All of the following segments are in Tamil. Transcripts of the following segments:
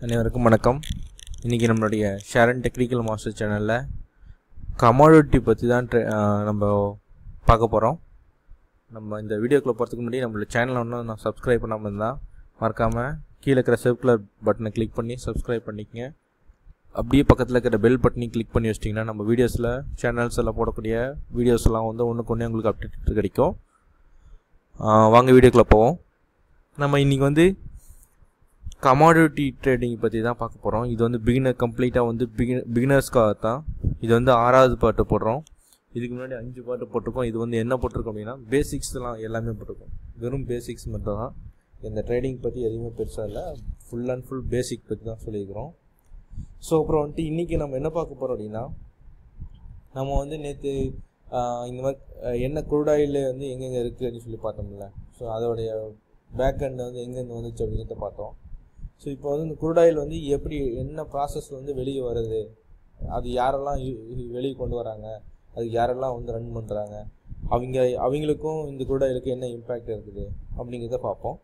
அனைவருக்கும் வணக்கம் இன்றைக்கி நம்மளுடைய ஷேரன் டெக்னிக்கல் மாஸ்டர் சேனலில் கமாடிட்டி பற்றி தான் ட்ரெ- ஆஹ் நம்ம பார்க்க போகிறோம் நம்ம இந்த வீடியோக்குள்ளே போகிறதுக்கு முன்னாடி நம்மளோட சேனலை ஒன்றும் நான் சப்ஸ்கிரைப் பண்ணாமல் இருந்தால் மறக்காமல் கீழே இருக்கிற சர்க்குலர் பட்டனை கிளிக் பண்ணி சப்ஸ்கிரைப் பண்ணிக்கங்க அப்படியே பக்கத்தில் இருக்கிற பெல் பட்டனையும் கிளிக் பண்ணி வச்சிட்டிங்கன்னா நம்ம வீடியோஸில் சேனல்ஸ் எல்லாம் போடக்கூடிய வீடியோஸ் எல்லாம் வந்து ஒன்றுக்கு ஒன்று உங்களுக்கு அப்டேட் கிடைக்கும் ஆஹ் வாங்க வீடியோக்குள்ளே போவோம் நம்ம இன்றைக்கி வந்து கமாடிட்டி ட்ரேடிங் பற்றி தான் பார்க்க போகிறோம் இது வந்து பிகினர் கம்ப்ளீட்டாக வந்து பிகின பிகினர்ஸ்க்காக தான் இது வந்து ஆறாவது பாட்டு போடுறோம் இதுக்கு முன்னாடி அஞ்சு பாட்டு போட்டிருக்கோம் இது வந்து என்ன போட்டிருக்கோம் அப்படின்னா பேசிக்ஸ்லாம் எல்லாமே போட்டிருக்கோம் வெறும் பேசிக்ஸ் மட்டும் தான் இந்த ட்ரேடிங் பற்றி எதுவுமே பெருசாக இல்லை ஃபுல் அண்ட் ஃபுல் பேசிக் பற்றி தான் சொல்லியிருக்கிறோம் ஸோ அப்புறம் வந்துட்டு இன்றைக்கி நம்ம என்ன பார்க்க போகிறோம் அப்படின்னா நம்ம வந்து நேற்று இந்த மாதிரி ஆஹ், என்ன குருடாயில் வந்து எங்கெங்கே இருக்குது அப்படின்னு சொல்லி பார்த்தோம்ல ஸோ அதோடைய பேக் end வந்து எங்கேருந்து வந்துச்சு அப்படிங்கிறத பார்த்தோம் ஸோ இப்போ வந்து இந்த குருடாயில் வந்து எப்படி என்ன ப்ராசஸ் வந்து வெளியே வருது அது யாரெல்லாம் வெளியே கொண்டு வராங்க அதுக்கு யாரெல்லாம் வந்து ரன் பண்ணுறாங்க அவங்க அவங்களுக்கும் இந்த குருடாயிலுக்கு என்ன இம்பேக்ட் இருக்குது அப்படிங்கிறத பார்ப்போம்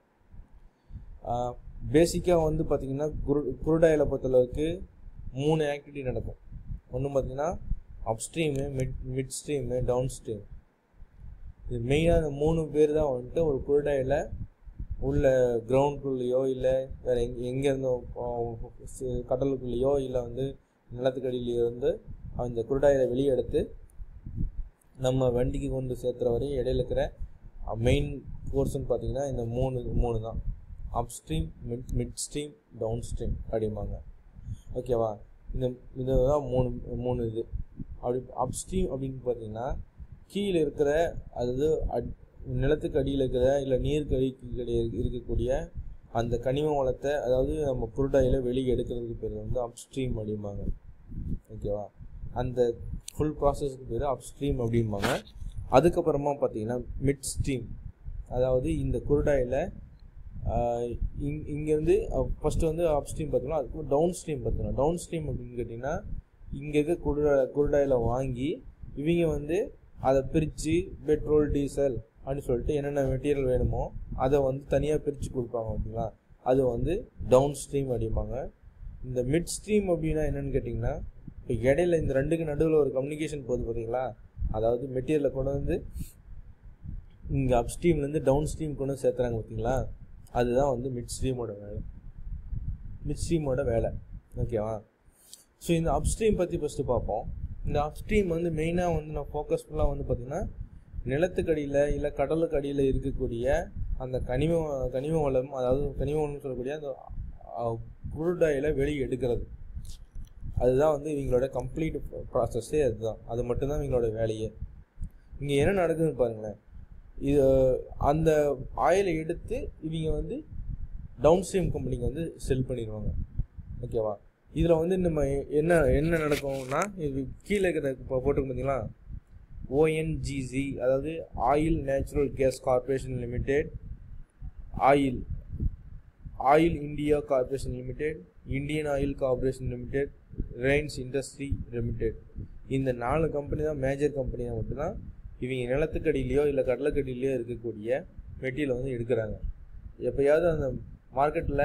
பேசிக்காக வந்து பார்த்திங்கன்னா குரு குருடாயிலை பொறுத்தளவுக்கு மூணு ஆக்டிவிட்டி நடக்கும் ஒன்று பார்த்திங்கன்னா upstream mid midstream downstream இது மெயினாக இந்த மூணு பேர் தான் வந்துட்டு ஒரு குருடாயில் உள்ள கிரவுண்டுக்குள்ளேயோ இல்லை வேறு எங் எங்கேருந்தோ கடலுக்குள்ளேயோ இல்லை வந்து நிலத்துக்கடியிலையோ இருந்து அந்த குருடாயில வெளியே எடுத்து நம்ம வண்டிக்கு கொண்டு சேர்த்துற வரையும் இடையில இருக்கிற மெயின் போர்ஷன் பார்த்தீங்கன்னா இந்த மூணு மூணு தான் upstream mid midstream downstream அப்படிம்பாங்க ஓகேவா இந்த இதுதான் மூணு மூணு இது அப்படி அப் ஸ்ட்ரீம் அப்படின்னு பார்த்தீங்கன்னா கீழே இருக்கிற அதாவது அட் நிலத்துக்கு அடியில் இருக்கிற இல்லை நீருக்கு அடிக்கு அடி இருக்கக்கூடிய அந்த கனிம வளத்தை அதாவது நம்ம குருடாயில் வெளியே எடுக்கிறதுக்கு பேர் வந்து அப்ஸ்ட்ரீம் அப்படிம்பாங்க ஓகேவா அந்த ஃபுல் ப்ராசஸ்க்கு பேர் அப்ஸ்ட்ரீம் அப்படிம்பாங்க அதுக்கப்புறமா பார்த்தீங்கன்னா மிட் ஸ்ட்ரீம் அதாவது இந்த குருடாயில் இங் இங்கேருந்து ஃபஸ்ட்டு வந்து அப்ஸ்ட்ரீம் பார்த்தோம்னா அதுக்கு டவுன் ஸ்ட்ரீம் பார்த்தோம்னா டவுன் ஸ்ட்ரீம் அப்படின்னு கேட்டிங்கன்னா இங்கே இருக்க குருடா குருடாயில் வாங்கி இவங்க வந்து அதை பிரித்து பெட்ரோல் டீசல் அப்படின்னு சொல்லிட்டு என்னென்ன மெட்டீரியல் வேணுமோ அதை வந்து தனியாக பிரித்து கொடுப்பாங்க ஓகேங்களா அது வந்து டவுன் ஸ்ட்ரீம் அப்படிம்பாங்க இந்த மிட் ஸ்ட்ரீம் அப்படின்னா என்னென்னு கேட்டிங்கன்னா இப்போ இடையில இந்த ரெண்டுக்கு நடுவில் ஒரு கம்யூனிகேஷன் போகுது பார்த்தீங்களா அதாவது மெட்டீரியலை கொண்டு வந்து இங்கே அப் ஸ்ட்ரீம்லேருந்து டவுன் ஸ்ட்ரீம் கொண்டு வந்து சேர்த்துறாங்க பார்த்தீங்களா அதுதான் வந்து மிட் ஸ்ட்ரீமோட வேலை மிட் ஸ்ட்ரீமோட வேலை ஓகேவா ஸோ இந்த அப்ஸ்ட்ரீம் பற்றி ஃபஸ்ட்டு பார்ப்போம் இந்த அப்ஸ்ட்ரீம் வந்து மெயினாக வந்து நான் ஃபோக்கஸ் ஃபுல்லாக வந்து பார்த்திங்கன்னா நிலத்துக்கடியில் இல்லை கடலுக்கு அடியில் இருக்கக்கூடிய அந்த கனிம கனிம வளம் அதாவது கனிம வளம்னு சொல்லக்கூடிய அந்த குருடாயில் வெளியே எடுக்கிறது அதுதான் வந்து இவங்களோட கம்ப்ளீட் ப்ராசஸ்ஸே அதுதான் அது மட்டும்தான் இவங்களோட வேலையே இங்கே என்ன நடக்குதுன்னு பாருங்களேன் இது அந்த ஆயிலை எடுத்து இவங்க வந்து டவுன் ஸ்ட்ரீம் கம்பெனிக்கு வந்து செல் பண்ணிடுவாங்க ஓகேவா இதில் வந்து நம்ம என்ன என்ன நடக்கும்னா இது கீழே இருக்கிற இப்போ போட்டுருக்கு பார்த்தீங்களா ஓஎன்ஜிசி அதாவது oil natural gas corporation limited oil oil India corporation limited Indian oil corporation limited Reliance industry limited இந்த நாலு கம்பெனி தான் மேஜர் கம்பெனி தான் மட்டும்தான் இவங்க நிலத்துக்கடியிலையோ இல்லை கடலுக்கடியிலையோ இருக்கக்கூடிய மெட்டீரியல் வந்து எடுக்கிறாங்க எப்போயாவது அந்த மார்க்கெட்டில்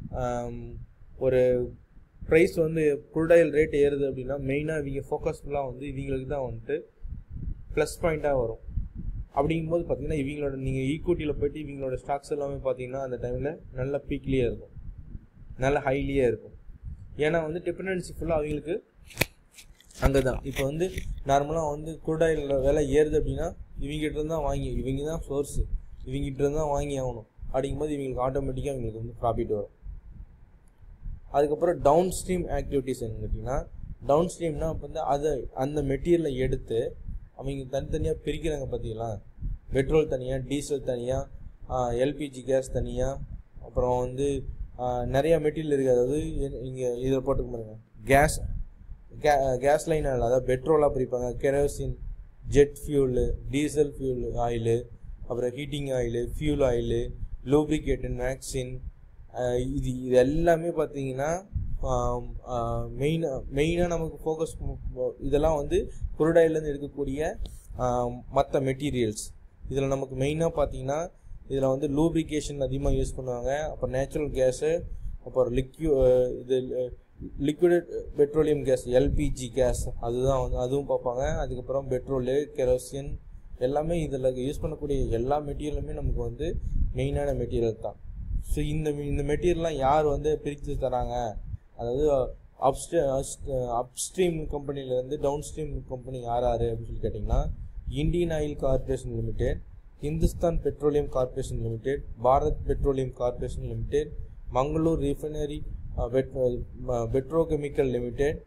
ஒரு ப்ரைஸ் வந்து குருடாயில் ரேட் ஏறுது அப்படின்னா மெயினாக இவங்க ஃபோக்கஸ் ஃபுல்லாக வந்து இவங்களுக்கு தான் வந்துட்டு ப்ளஸ் பாயிண்ட்டாக வரும் அப்படிங்கும்போது பார்த்தீங்கன்னா இவங்களோட நீங்கள் ஈக்குவிட்டியில் போயிட்டு இவங்களோட ஸ்டாக்ஸ் எல்லாமே பார்த்தீங்கன்னா அந்த டைமில் நல்ல பீக்லேயே இருக்கும் நல்ல ஹைலியே இருக்கும் ஏன்னா வந்து டிபெண்டன்சி ஃபுல்லாக அவங்களுக்கு அங்கே தான் இப்போ வந்து நார்மலாக வந்து குருடாயில் விலை ஏறுது அப்படின்னா இவங்ககிட்ட இருந்து தான் வாங்கி இவங்க தான் சோர்ஸு இவங்ககிட்ட இருந்து தான் வாங்கி ஆகணும் அப்படிங்கும்போது இவங்களுக்கு ஆட்டோமேட்டிக்காக இவங்களுக்கு வந்து ப்ராஃபிட் வரும் அதுக்கப்புறம் டவுன் ஸ்ட்ரீம் ஆக்டிவிட்டீஸ் என்ன கேட்டிங்கன்னா டவுன் ஸ்ட்ரீம்னா இப்போ வந்து அதை அந்த மெட்டீரியலை எடுத்து அவங்க தனித்தனியாக பிரிக்கிறாங்க பார்த்தீங்களா பெட்ரோல் தனியாக டீசல் தனியாக எல்பிஜி கேஸ் தனியாக அப்புறம் வந்து ஆஹ், நிறைய மெட்டீரியல் இருக்குது அதாவது இங்கே இதில் போட்டுக்க பாருங்க கேஸ் கே கேஸ் லைன் ஆயில் அதாவது பெட்ரோலாக பிரிப்பாங்க kerosene jet fuel diesel fuel oil அப்புறம் heating oil fuel oil lubricant வேக்சின் இது இது எல்லாமே பார்த்தீங்கன்னா மெயினாக மெயினாக நமக்கு ஃபோக்கஸ் இதெல்லாம் வந்து குருடாயிலேருந்து எடுக்கக்கூடிய மற்ற மெட்டீரியல்ஸ் இதில் நமக்கு மெயினாக பார்த்தீங்கன்னா இதில் வந்து லூப்ரிகேஷன் அதிகமாக யூஸ் பண்ணுவாங்க அப்புறம் நேச்சுரல் கேஸு அப்புறம் லிக்யூ இது liquid petroleum gas LPG gas அதுதான் வந்து அதுவும் பார்ப்பாங்க அதுக்கப்புறம் பெட்ரோலு கெரோசின் எல்லாமே இதில் யூஸ் பண்ணக்கூடிய எல்லா மெட்டீரியலுமே நமக்கு வந்து மெயினான மெட்டீரியல் தான் ஸோ இந்த இந்த மெட்டீரியல்லாம் யார் வந்து பிரித்து தராங்க அதாவது அப்ஸ்ட்ரீ அப்ஸ்ட்ரீம் கம்பெனிலேருந்து டவுன் ஸ்ட்ரீம் கம்பெனி யார் யார் அப்படின்னு சொல்லி கேட்டிங்கன்னா Indian oil corporation limited Hindustan petroleum corporation limited Bharat petroleum corporation limited Mangalore refinery petrochemical limited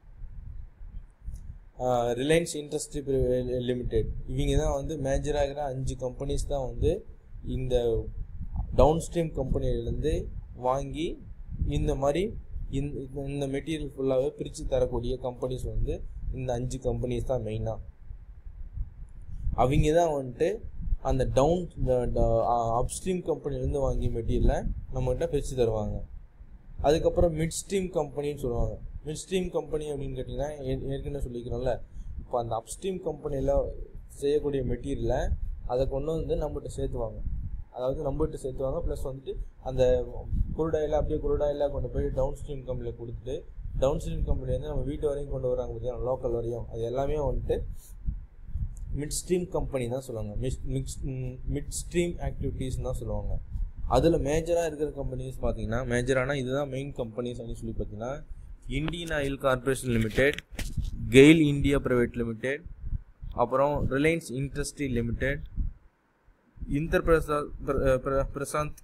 Reliance industry limited இவங்க தான் வந்து மேஜராகிற அஞ்சு கம்பெனிஸ் தான் வந்து இந்த டவுன் ஸ்ட்ரீம் கம்பெனிலேருந்து வாங்கி இந்த மாதிரி இந்த இந்த மெட்டீரியல் ஃபுல்லாகவே பிரித்து தரக்கூடிய கம்பெனிஸ் வந்து இந்த அஞ்சு கம்பெனிஸ் தான் மெயினாக அவங்க தான் வந்துட்டு அந்த டவுன் அப்ஸ்ட்ரீம் கம்பெனிலேருந்து வாங்கிய மெட்டீரியலை நம்மகிட்ட பிரித்து தருவாங்க அதுக்கப்புறம் மிட் ஸ்ட்ரீம் கம்பெனின்னு சொல்லுவாங்க மிட் ஸ்ட்ரீம் கம்பெனி அப்படின்னு கேட்டிங்கன்னா ஏற்கனவே சொல்லிக்கிறோம்ல இப்போ அந்த அப்ஸ்ட்ரீம் கம்பெனியில் செய்யக்கூடிய மெட்டீரியலை அதை கொண்டு வந்து நம்மகிட்ட சேர்த்துவாங்க அதாவது நம்மகிட்ட சேர்த்துவாங்க ப்ளஸ் வந்துட்டு அந்த குருடாயில் அப்படியே குருடாயில் கொண்டு போய் டவுன் ஸ்ட்ரீம் கம்பெனியில் கொடுத்துட்டு டவுன் ஸ்ட்ரீம் கம்பெனிலேருந்து நம்ம வீட்டு வரையும் கொண்டு வராங்க பார்த்தீங்கன்னா லோக்கல் வரையும் அது எல்லாமே வந்துட்டு மிட் ஸ்ட்ரீம் கம்பெனி தான் சொல்லுவாங்க மிஸ் மிக்ஸ் மிட் ஸ்ட்ரீம் ஆக்டிவிட்டீஸ் தான் சொல்லுவாங்க அதில் மேஜராக இருக்கிற கம்பெனிஸ் பார்த்தீங்கன்னா மேஜரான இதுதான் மெயின் கம்பெனிஸ் அப்படின்னு சொல்லி பார்த்தீங்கன்னா Indian oil corporation limited GAIL India private limited அப்புறம் ரிலையன்ஸ் இண்டஸ்ட்ரி லிமிடெட் இந்தர் பிரசாந்த்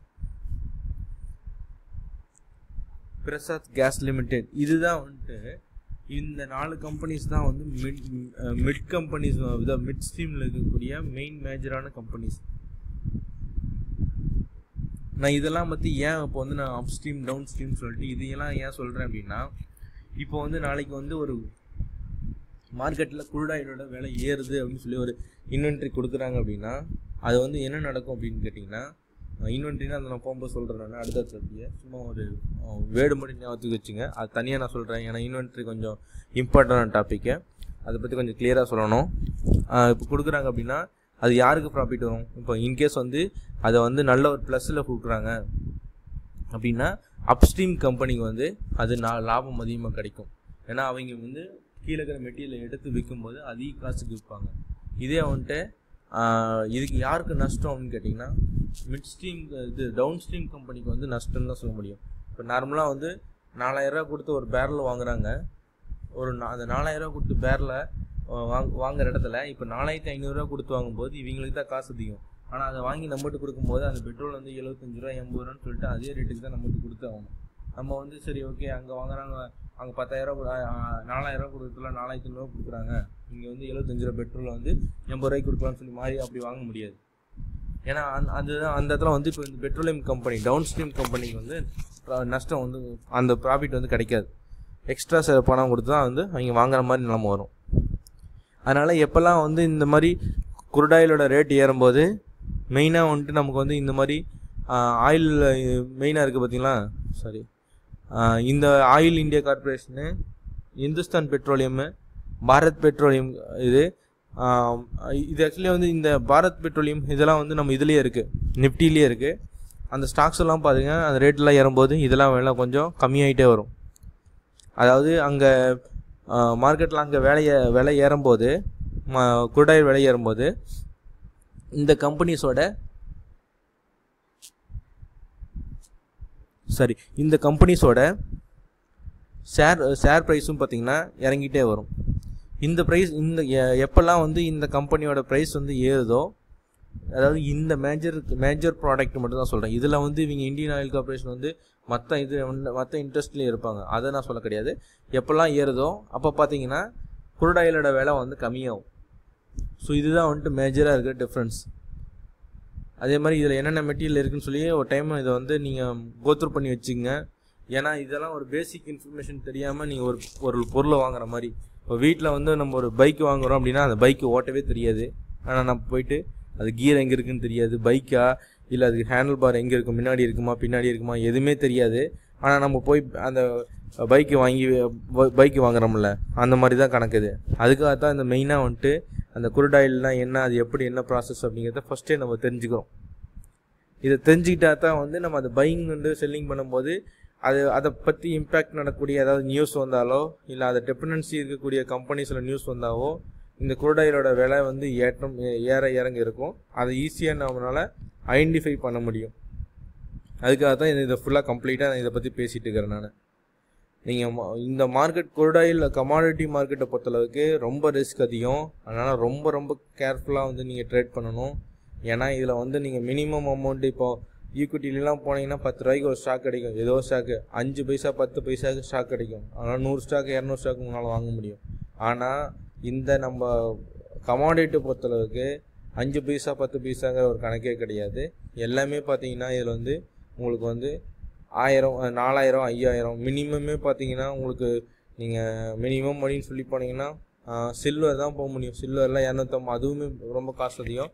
பிரசாத் கேஸ் லிமிடெட் இதுதான் வந்துட்டு இந்த நாலு கம்பெனிஸ் தான் வந்து மிட் மிட் கம்பெனிஸ் மிட் ஸ்ட்ரீமில் இருக்கக்கூடிய மெயின் மேஜரான கம்பெனிஸ் நான் இதெல்லாம் பற்றி ஏன் இப்போ வந்து நான் அப் ஸ்ட்ரீம் டவுன் ஸ்ட்ரீம் சொல்லிட்டு இதையெல்லாம் ஏன் சொல்கிறேன் அப்படின்னா இப்போ வந்து நாளைக்கு வந்து ஒரு மார்க்கெட்டில் குருடாயிலோட விலை ஏறுது அப்படின்னு சொல்லி ஒரு இன்வென்ட்ரி கொடுக்குறாங்க அப்படின்னா அது வந்து என்ன நடக்கும் அப்படின்னு கேட்டிங்கன்னா இன்வென்ட்ரினா அதை நான் போகும்போது சொல்கிறேன் நான் அடுத்த தட்டியை சும்மா ஒரு வேர்டு மட்டும் ஞாபகத்துக்கு வச்சுங்க அது தனியாக நான் சொல்கிறேன் ஏன்னா இன்வென்ட்ரி கொஞ்சம் இம்பார்ட்டண்டான டாப்பிக்கு அதை பற்றி கொஞ்சம் கிளியராக சொல்லணும் இப்போ கொடுக்குறாங்க அப்படின்னா அது யாருக்கு ப்ராஃபிட் வரும் இப்போ இன்கேஸ் வந்து அதை வந்து நல்ல ஒரு ப்ளஸில் கொடுக்குறாங்க அப்படின்னா அப்ஸ்ட்ரீம் கம்பெனிக்கு வந்து அது நான் லாபம் அதிகமாக கிடைக்கும் ஏன்னா அவங்க வந்து கீழே இருக்கிற மெட்டீரியலை எடுத்து விற்கும்போது அதிக காசுக்கு விற்பாங்க இதே வந்துட்டு இதுக்கு யாருக்கு நஷ்டம் அப்படின்னு கேட்டிங்கன்னா மிட் ஸ்ட்ரீம் இது டவுன் ஸ்ட்ரீம் கம்பெனிக்கு வந்து நஷ்டம்னு தான் சொல்ல முடியும் இப்போ நார்மலாக வந்து நாலாயிரரூவா கொடுத்து ஒரு பேரல் வாங்குறாங்க ஒரு அந்த நாலாயிரரூவா கொடுத்து பேரில் வாங்க வாங்குற இடத்துல இப்போ நாலாயிரத்தி ஐநூறுரூவா கொடுத்து வாங்கும்போது இவங்களுக்கு தான் காசு அதிகம் ஆனால் அதை வாங்கி நம்மகிட்ட கொடுக்கும்போது அந்த பெட்ரோல் வந்து எழுபத்தஞ்சு ரூபா எண்பது ரூபான்னு சொல்லிட்டு அதே ரேட்டுக்கு தான் நம்மகிட்ட கொடுத்து ஆகணும் நம்ம வந்து சரி ஓகே அங்கே வாங்குறாங்க அங்கே பத்தாயிரம் நாலாயிரம் கொடுத்துல நாலாயிரத்தி ஐநூறுவா கொடுக்குறாங்க இங்கே வந்து எழுபத்தஞ்சு ரூபா பெட்ரோல் வந்து எண்பது ரூபாய்க்கு கொடுக்கலாம்னு சொல்லி மாறி அப்படி வாங்க முடியாது ஏன்னா அந்த அதுதான் அந்த இடத்துல வந்து இப்போ இந்த பெட்ரோலியம் கம்பெனி டவுன் ஸ்ட்ரீம் கம்பெனிக்கு வந்து நஷ்டம் வந்து அந்த ப்ராஃபிட் வந்து கிடைக்காது எக்ஸ்ட்ரா சில பணம் கொடுத்து தான் வந்து அவங்க வாங்குற மாதிரி நிலம வரும் அதனால் எப்போல்லாம் வந்து இந்த மாதிரி குருடாயிலோட ரேட் ஏறும்போது மெயினாக வந்துட்டு நமக்கு வந்து இந்த மாதிரி ஆயில் மெயினாக இருக்குது பார்த்தீங்களா சாரி இந்த ஆயில் இந்தியா கார்பரேஷனு இந்துஸ்தான் பெட்ரோலியமு பாரத் பெட்ரோலியம் இது இது ஆக்சுவலி வந்து இந்த பாரத் பெட்ரோலியம் இதெல்லாம் வந்து நம்ம இதுலேயே இருக்குது நிஃப்டிலேயே இருக்குது அந்த ஸ்டாக்ஸ் எல்லாம் பார்த்தீங்கன்னா அந்த ரேட்லாம் ஏறும்போது இதெல்லாம் வேலை கொஞ்சம் கம்மியாகிட்டே வரும் அதாவது அங்கே மார்க்கெட்டில் அங்கே வேலையை விலை ஏறும்போது குருடாயில் விலை ஏறும்போது இந்த கம்பெனிஸோட சரி இந்த கம்பெனிஸோட ஷேர் ஷேர் ப்ரைஸும் பார்த்திங்கன்னா இறங்கிட்டே வரும் இந்த ப்ரைஸ் இந்த எப்போல்லாம் வந்து இந்த கம்பெனியோட ப்ரைஸ் வந்து ஏறுதோ அதாவது இந்த மேஜர் மேஜர் ப்ராடக்ட் மட்டும் தான் சொல்கிறேன் இதில் வந்து இவங்க இந்தியன் ஆயில் கார்பரேஷன் வந்து மற்ற இது மற்ற இன்ட்ரெஸ்ட்லேயும் இருப்பாங்க அதை நான் சொல்ல கிடையாது எப்போல்லாம் ஏறுதோ அப்போ பார்த்தீங்கன்னா குருடாயிலோட விலை வந்து கம்மியாகும் ஸோ இதுதான் வந்துட்டு மேஜராக இருக்கிற டிஃப்ரென்ஸ் அதே மாதிரி இதில் என்னென்ன மெட்டீரியல் இருக்குன்னு சொல்லி ஒரு டைம் இதை வந்து நீங்கள் கோத்ரூ பண்ணி வச்சுங்க ஏன்னா இதெல்லாம் ஒரு பேசிக் இன்ஃபர்மேஷன் தெரியாமல் நீங்கள் ஒரு ஒரு பொருளை வாங்குற மாதிரி இப்போ வீட்டில் வந்து நம்ம ஒரு பைக் வாங்குகிறோம் அப்படின்னா அந்த பைக்கு ஓட்டவே தெரியாது ஆனால் நம்ம போயிட்டு அது கீர் எங்கே இருக்குன்னு தெரியாது பைக்கா இல்லை அதுக்கு ஹேண்டில் பார் எங்கே இருக்கும் முன்னாடி இருக்குமா பின்னாடி இருக்குமா எதுவுமே தெரியாது ஆனால் நம்ம போய் அந்த பைக்கு வாங்கி பைக்கு வாங்குறோம்ல அந்த மாதிரி தான் கணக்குது அதுக்காக தான் இந்த மெயினாக வந்துட்டு அந்த குருடாயில்லாம் என்ன அது எப்படி என்ன ப்ராசஸ் அப்படிங்கிறத ஃபஸ்ட்டே நம்ம தெரிஞ்சுக்கிறோம் இதை தெரிஞ்சுக்கிட்டா தான் வந்து நம்ம அந்த பையிங் வந்து செல்லிங் பண்ணும்போது அது அதை பற்றி இம்பேக்ட் நடக்கக்கூடிய ஏதாவது நியூஸ் வந்தாலோ இல்லை அதை டெபெண்டன்சி இருக்கக்கூடிய கம்பெனிஸில் நியூஸ் வந்தாவோ இந்த குருடாயிலோட விலை வந்து ஏற்றம் ஏ- ஏற இறங்க இருக்கும் அதை ஈஸியாக நம்மளால் ஐடென்டிஃபை பண்ண முடியும் அதுக்காக தான் இதை ஃபுல்லாக கம்ப்ளீட்டாக இதை பற்றி பேசிகிட்டு இருக்கிறேன் நான் நீங்கள் இந்த மார்க்கெட் குருடாயில் கமாடிட்டி மார்க்கெட்டை பொறுத்தளவுக்கு ரொம்ப ரிஸ்க் அதிகம் அதனால் ரொம்ப ரொம்ப கேர்ஃபுல்லாக வந்து நீங்கள் ட்ரேட் பண்ணணும் ஏன்னா இதில் வந்து நீங்கள் மினிமம் அமௌண்ட் இப்போ ஈக்விட்டிலலாம் போனீங்கன்னா பத்து ரூபாய்க்கு ஒரு ஸ்டாக் கிடைக்கும் ஏதோ ஸ்டாக்கு அஞ்சு பைசா பத்து பைசாக்கு ஸ்டாக் கிடைக்கும் அதனால் நூறு ஸ்டாக் இரநூறு ஸ்டாக் உங்களால் வாங்க முடியும் ஆனால் இந்த நம்ம கமாடிட்டி பொறுத்தளவுக்கு அஞ்சு பைசா பத்து பைசாங்கிற ஒரு கணக்கே கிடையாது எல்லாமே பார்த்தீங்கன்னா இதில் வந்து உங்களுக்கு வந்து ஆயிரம் அஹ், நாலாயிரம் ஐயாயிரம் மினிமமே பார்த்தீங்கன்னா உங்களுக்கு நீங்கள் மினிமம் அப்படின்னு சொல்லி போனீங்கன்னா சில்வர் தான் போக முடியும் சில்வர்லாம் இரநூத்தம்பது அதுவுமே ரொம்ப காசு அதிகம்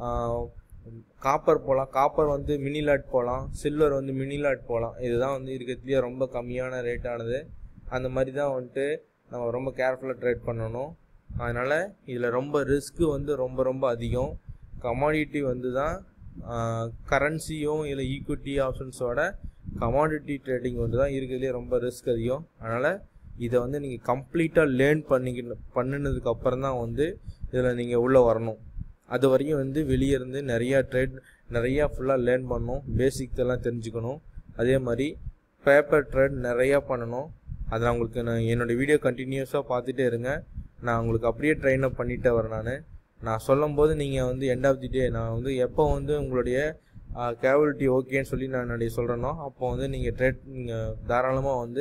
காப்பர் போகலாம் காப்பர் வந்து மினி லாட் போகலாம் சில்வர் வந்து மினி லாட் போகலாம் இதுதான் வந்து இருக்கிறதுலேயே ரொம்ப கம்மியான ரேட்டானது அந்த மாதிரி தான் வந்துட்டு நம்ம ரொம்ப கேர்ஃபுல்லாக ட்ரேட் பண்ணணும் அதனால் இதில் ரொம்ப ரிஸ்க்கு வந்து ரொம்ப ரொம்ப அதிகம் கமாடிட்டி வந்து தான் கரன்சியும் இல்லை ஈக்விட்டி ஆப்ஷன்ஸோட கமாடிட்டி ட்ரேடிங் வந்து தான் இருக்கிறதுலே ரொம்ப ரிஸ்க் அதிகம் அதனால் இதை வந்து நீங்கள் கம்ப்ளீட்டாக லேர்ன் பண்ணிக்க பண்ணினதுக்கு அப்புறம் தான் வந்து இதில் நீங்கள் உள்ளே வரணும் அது வரையும் வந்து வெளியே இருந்து நிறையா ட்ரேட் நிறையா ஃபுல்லாக லேர்ன் பண்ணணும் பேசிக்ஸ் எல்லாம் தெரிஞ்சுக்கணும் அதே மாதிரி பேப்பர் ட்ரேட் நிறையா பண்ணணும் அதை நான் உங்களுக்கு நான் என்னோடய வீடியோ கண்டினியூஸாக பார்த்துட்டே இருங்க நான் உங்களுக்கு அப்படியே ட்ரெயின் அப் பண்ணிட்டே வரேன் நான் நான் சொல்லும்போது நீங்கள் வந்து எண்ட் ஆஃப் தி டே நான் வந்து எப்போ வந்து உங்களுடைய கேவலிட்டி ஓகேன்னு சொல்லி நான் என்னுடைய சொல்கிறேனோ அப்போ வந்து நீங்கள் ட்ரேட் நீங்கள் தாராளமாக வந்து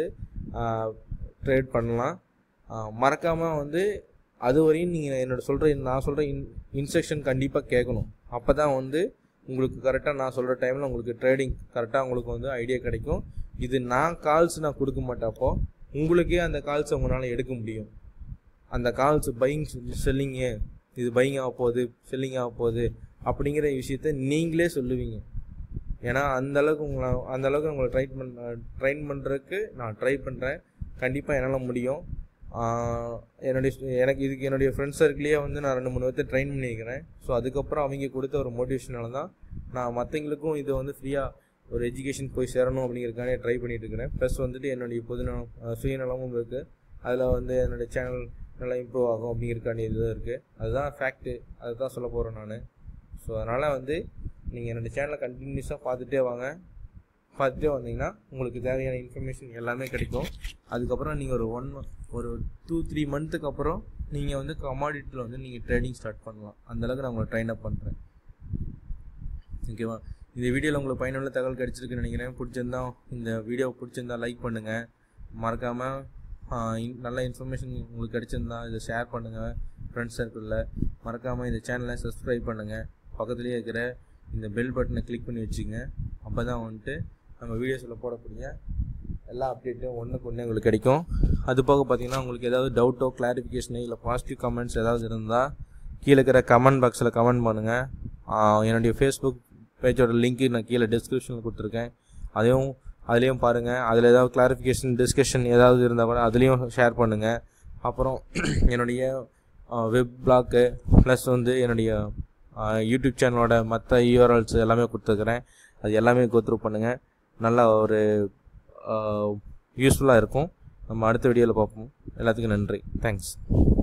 ட்ரேட் பண்ணலாம் மறக்காமல் வந்து அது வரையும் நீங்கள் என்னோட சொல்கிற நான் சொல்கிற இன் இன்ஸ்ட்ரக்ஷன் கண்டிப்பாக கேட்கணும் அப்போ தான் வந்து உங்களுக்கு கரெக்டாக நான் சொல்கிற டைமில் உங்களுக்கு ட்ரேடிங் கரெக்டாக உங்களுக்கு வந்து ஐடியா கிடைக்கும் இது நான் கால்ஸ் நான் கொடுக்க மாட்டேன் அப்போ உங்களுக்கே அந்த கால்ஸ் உங்களால் எடுக்க முடியும் அந்த கால்ஸ் பையிங் செல்லிங்கு இது பையிங் ஆக போகுது செல்லிங் ஆக போகுது அப்படிங்கிற விஷயத்த நீங்களே சொல்லுவீங்க ஏன்னா அந்த அளவுக்கு உங்களை அந்த அளவுக்கு உங்களை ட்ரை பண்ண ட்ரைன் பண்ணுறதுக்கு நான் ட்ரை பண்ணுறேன் கண்டிப்பாக என்னால் முடியும் ஆஹ் என்னுடைய எனக்கு இதுக்கு என்னுடைய ஃப்ரெண்ட்ஸ் சர்க்கிளே வந்து நான் ரெண்டு மூணு பேர்த்த ட்ரெயின் பண்ணியிருக்கிறேன் ஸோ அதுக்கப்புறம் அவங்க கொடுத்த ஒரு மோட்டிவேஷனால தான் நான் மற்றவங்களுக்கும் இது வந்து ஃப்ரீயாக ஒரு எஜுகேஷன் போய் சேரணும் அப்படிங்கிறதுக்காக ட்ரை பண்ணிட்டு இருக்கிறேன் ப்ளஸ் வந்துட்டு என்னுடைய பொதுநலம் அஹ் சுயநலமும் இருக்குது அதில் வந்து என்னுடைய சேனல் நல்லா இம்ப்ரூவ் ஆகும் அப்படிங்கிறக்காண்டி இது இருக்குது அதுதான் ஃபேக்ட்டு அதை தான் சொல்ல போகிறேன் நான் ஸோ அதனால் வந்து நீங்கள் என்னோடய சேனலை கண்டினியூஸாக பார்த்துட்டே வாங்க பார்த்துட்டே வந்தீங்கன்னா உங்களுக்கு தேவையான இன்ஃபர்மேஷன் எல்லாமே கிடைக்கும் அதுக்கப்புறம் நீங்கள் ஒரு ஒன் ஒரு டூ த்ரீ மந்த்துக்கு அப்புறம் நீங்கள் வந்து கமாடிட்டியில் வந்து நீங்கள் ட்ரேடிங் ஸ்டார்ட் பண்ணலாம் அந்தளவுக்கு நான் உங்களை ட்ரைன் அப் பண்ணுறேன் ஓகேவா இந்த வீடியோவில் உங்களுக்கு பயனுள்ள தகவல் கிடைச்சிருக்குன்னு நினைக்கிறேன் பிடிச்சிருந்தா இந்த வீடியோ பிடிச்சிருந்தா லைக் பண்ணுங்கள் மறக்காமல் நல்ல இன்ஃபர்மேஷன் உங்களுக்கு கிடைச்சிருந்தா இதை ஷேர் பண்ணுங்கள் ஃப்ரெண்ட்ஸ் சர்க்கிளில் மறக்காமல் இந்த சேனலை சப்ஸ்கிரைப் பண்ணுங்கள் பக்கத்துலேயே இருக்கிற இந்த பெல் பட்டனை கிளிக் பண்ணி வச்சுங்க அப்போ தான் வந்துட்டு நம்ம வீடியோஸில் போடக்கூடிய எல்லா அப்டேட்டும் ஒன்றுக்கு ஒன்று உங்களுக்கு கிடைக்கும் அது போக பார்த்தீங்கன்னா உங்களுக்கு ஏதாவது டவுட்டோ கிளாரிஃபிகேஷனு இல்லை பாசிட்டிவ் கமெண்ட்ஸ் ஏதாவது இருந்தால் கீழே இருக்கிற கமெண்ட் பாக்ஸில் கமெண்ட் பண்ணுங்கள் என்னுடைய ஃபேஸ்புக் பேஜோட லிங்க்கு நான் கீழே டிஸ்கிரிப்ஷனில் கொடுத்துருக்கேன் அதையும் அதுலேயும் பாருங்கள் அதில் ஏதாவது கிளாரிஃபிகேஷன் டிஸ்கஷன் ஏதாவது இருந்தால் கூட அதுலேயும் ஷேர் பண்ணுங்கள் அப்புறம் என்னுடைய வெப் பிளாக்கு ப்ளஸ் வந்து என்னுடைய யூடியூப் சேனலோட மற்ற யூஆர்எல்ஸ் எல்லாமே கொடுத்துருக்குறேன் அது எல்லாமே கோத்ரூ பண்ணுங்கள் நல்லா ஒரு யூஸ்ஃபுல்லாக இருக்கும் நம்ம அடுத்த வீடியோவில் பார்ப்போம் எல்லாத்துக்கும் நன்றி தேங்க்ஸ்